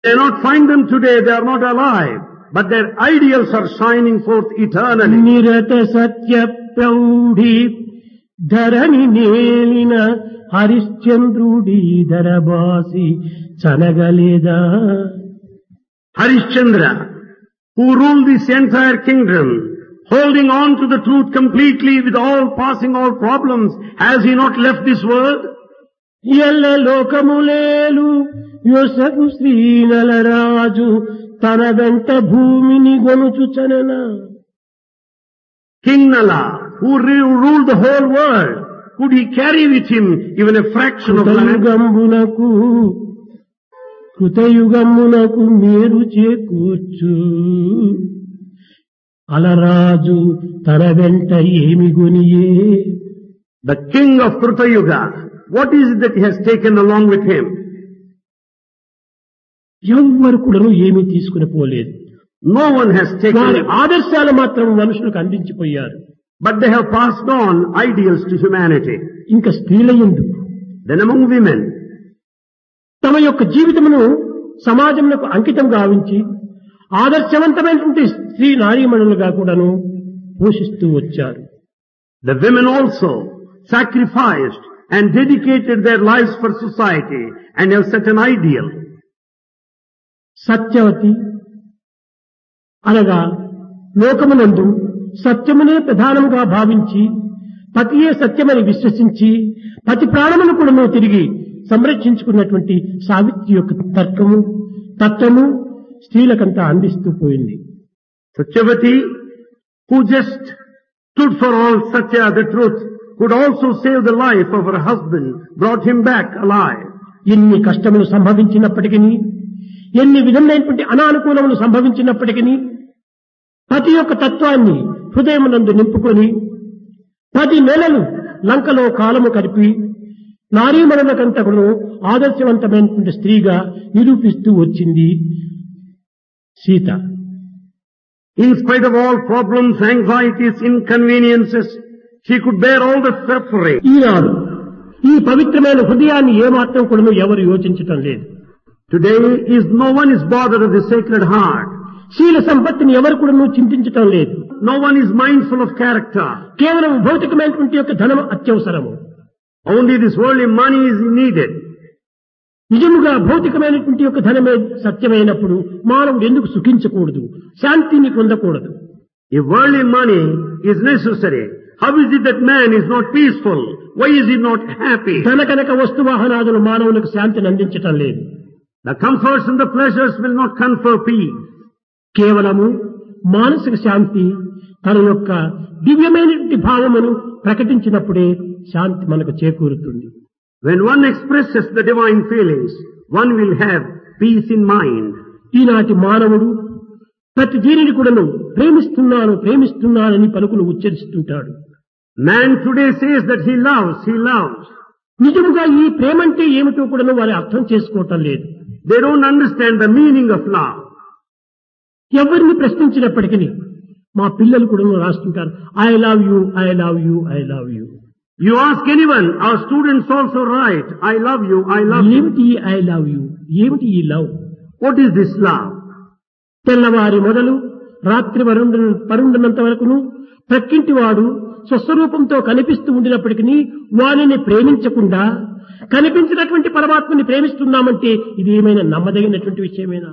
cannot find them today, they are not alive. But their ideals are shining forth eternally. నిరత Satya ప్రౌఢి Dharani నేలిన హరిశ్చంద్రుడి ధరబాసి చనగలేదా Harishchandra, who ruled this entire kingdom, holding on to the truth completely with all passing all problems, has he not left this world? ఎల్ల లోకములేలు యొసగు శ్రీనలరాజు తన వెంట భూమిని గొనుచుచనన King Nala, who re- ruled the whole world, could he carry with him even a fraction of land? కృతయుగంబునకు కృతయుగమునకు మేరు చేకూర్చు అలరాజు తన వెంట ఏమి గొనియే The king of Kruta Yuga, what is it that he has taken along with him? ఎవ్వరు కూడాను ఏమీ తీసుకుని పోలేదు No one has వారి taken, ఆదర్శాలు మాత్రం మనుషులకు అందించిపోయారు but they have passed on ideals to humanity. ఇంకా స్త్రీలయందు Then among women, తమ యొక్క జీవితమును సమాజములకు అంకితం గావించి ఆదర్శవంతమైనటువంటి స్త్రీ నారీమణులుగా కూడాను పోషిస్తూ వచ్చారు the women also sacrificed and dedicated their lives for society and have set an ideal. Satyavathi అనగా లోకమునందు సత్యమునే ప్రధానముగా భావించి పతియే సత్యమని విశ్వసించి పతి ప్రాణమును కూడా తిరిగి సంరక్షించుకున్నటువంటి సావిత్రి యొక్క తర్కము తత్వము స్త్రీలకంతా అందిస్తూ పోయింది Satyavati, who just stood for all Satya, the truth, could also save the life of her husband, brought him back alive. ఎన్ని కష్టములు సంభవించినప్పటికీ ఎన్ని విధమైనటువంటి అనానుకూలములు సంభవించినప్పటికీ పతి యొక్క తత్వాన్ని హృదయమునందు నింపుకొని పది నెలలు లంకలో కాలము కలిపి నారీమణులకంతకును ఆదర్శవంతమైనటువంటి స్త్రీగా నిరూపిస్తూ వచ్చింది Sita In spite of all problems, anxieties, inconveniences, she could bear all the suffering. ఈనాడు ఈ పవిత్రమైన హృదయాన్ని ఏమాత్రం కూడా ఎవరు యోచించటం లేదు Today is no one is bothered of the sacred heart. శీల సంపత్తిని ఎవరు కూడా చింతించటం లేదు No one is mindful of character. కేవలం భౌతికమైనటువంటి యొక్క ధనం అత్యవసరము Only this worldly money is needed. నిజముగా భౌతికమైనటువంటి యొక్క ధనమే సత్యమైనప్పుడు మానవుడు ఎందుకు సుఖించకూడదు శాంతిని పొందకూడదు If worldly money is necessary, how is it that man is not peaceful? Why is he not happy? ధన కనుక వస్తు వాహనాదులు మానవులకు శాంతిని అందించటం లేదు The comforts and the pleasures will not confer peace. కేవలము మానసిక శాంతి తన యొక్క దివ్యమైనటువంటి భావమును ప్రకటించినప్పుడే శాంతి మనకు చేకూరుతుంది When one expresses the divine feelings, one will have peace in mind. ఈనాటి మానవుడు ప్రతి దీనిని కూడాను ప్రేమిస్తున్నాను ప్రేమిస్తున్నానని పలుకులు ఉచ్చరిస్తుంటాడు Man today says that he loves, he loves. నిజముగా ఈ ప్రేమంటే ఏమిటో కూడాను వారు అర్థం చేసుకోవటం లేదు They don't understand the meaning of love. ఎవరిని ప్రశ్నించినప్పటికీ మా పిల్లలు కూడా రాస్తుంటారు I love you I love you I love you You ask anyone, our students also write, I love you, I love you. ఏమిటి ఐ లవ్ యూ ఏమిటి ఈ love What is this love? తెల్లవారి మొదలు రాత్రి వరుండు పరుండునంత వరకును ప్రక్కింటి వాడు స్వస్వరూపంతో కనిపిస్తూ ఉండినప్పటికీ వారిని ప్రేమించకుండా కనిపించినటువంటి పరమాత్మని ప్రేమిస్తున్నామంటే ఇది ఏమైనా నమ్మదగినటువంటి విషయమేనా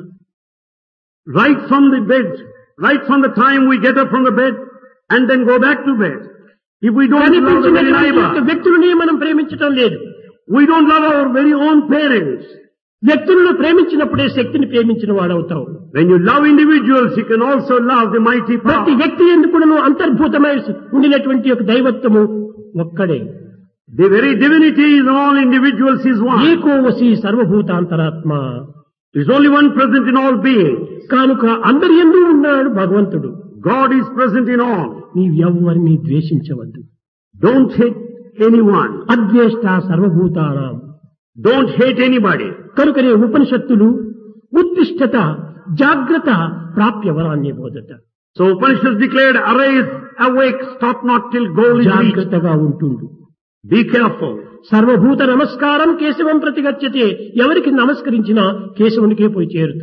Right from the bed, right from the time we get up from the bed and then go back to bed. If we don't love the very కనిపించినటువంటి యొక్క neighbor, వ్యక్తులని మనం ప్రేమించటం లేదు we don't love our very own parents. వ్యక్తులను ప్రేమించినప్పుడే శక్తిని ప్రేమించిన వాడవుతావు When you love individuals, you can also love the mighty ప్రతి power. వ్యక్తి ఎందుకును అంతర్భూతమై ఉండినటువంటి యొక్క దైవత్వము ఒక్కడే The very divinity in all individuals is one. ఏకోవసి సర్వభూతాంతరాత్మ There is only one present in all beings. కానుక అందరి ఎందు ఉన్నాడు భగవంతుడు God is present in all. నీవెవ్వరిని ద్వేషించవద్దు Don't hate anyone. అద్వేష్ట సర్వభూతానాం Don't hate anybody. కనుకనే ఉపనిషత్తులు ఉత్తిష్టత జాగ్రత్త ప్రాప్య వరాన్ని బోధట So Upanishads declared, arise, awake, stop not till goal is reached. జాగ్రత్తగా ఉంటుండు Be careful. సర్వభూత నమస్కారం కేశవం ప్రతిగచ్చతే ఎవరికి నమస్కరించినా కేశవునికే పోయి చేరుతుంది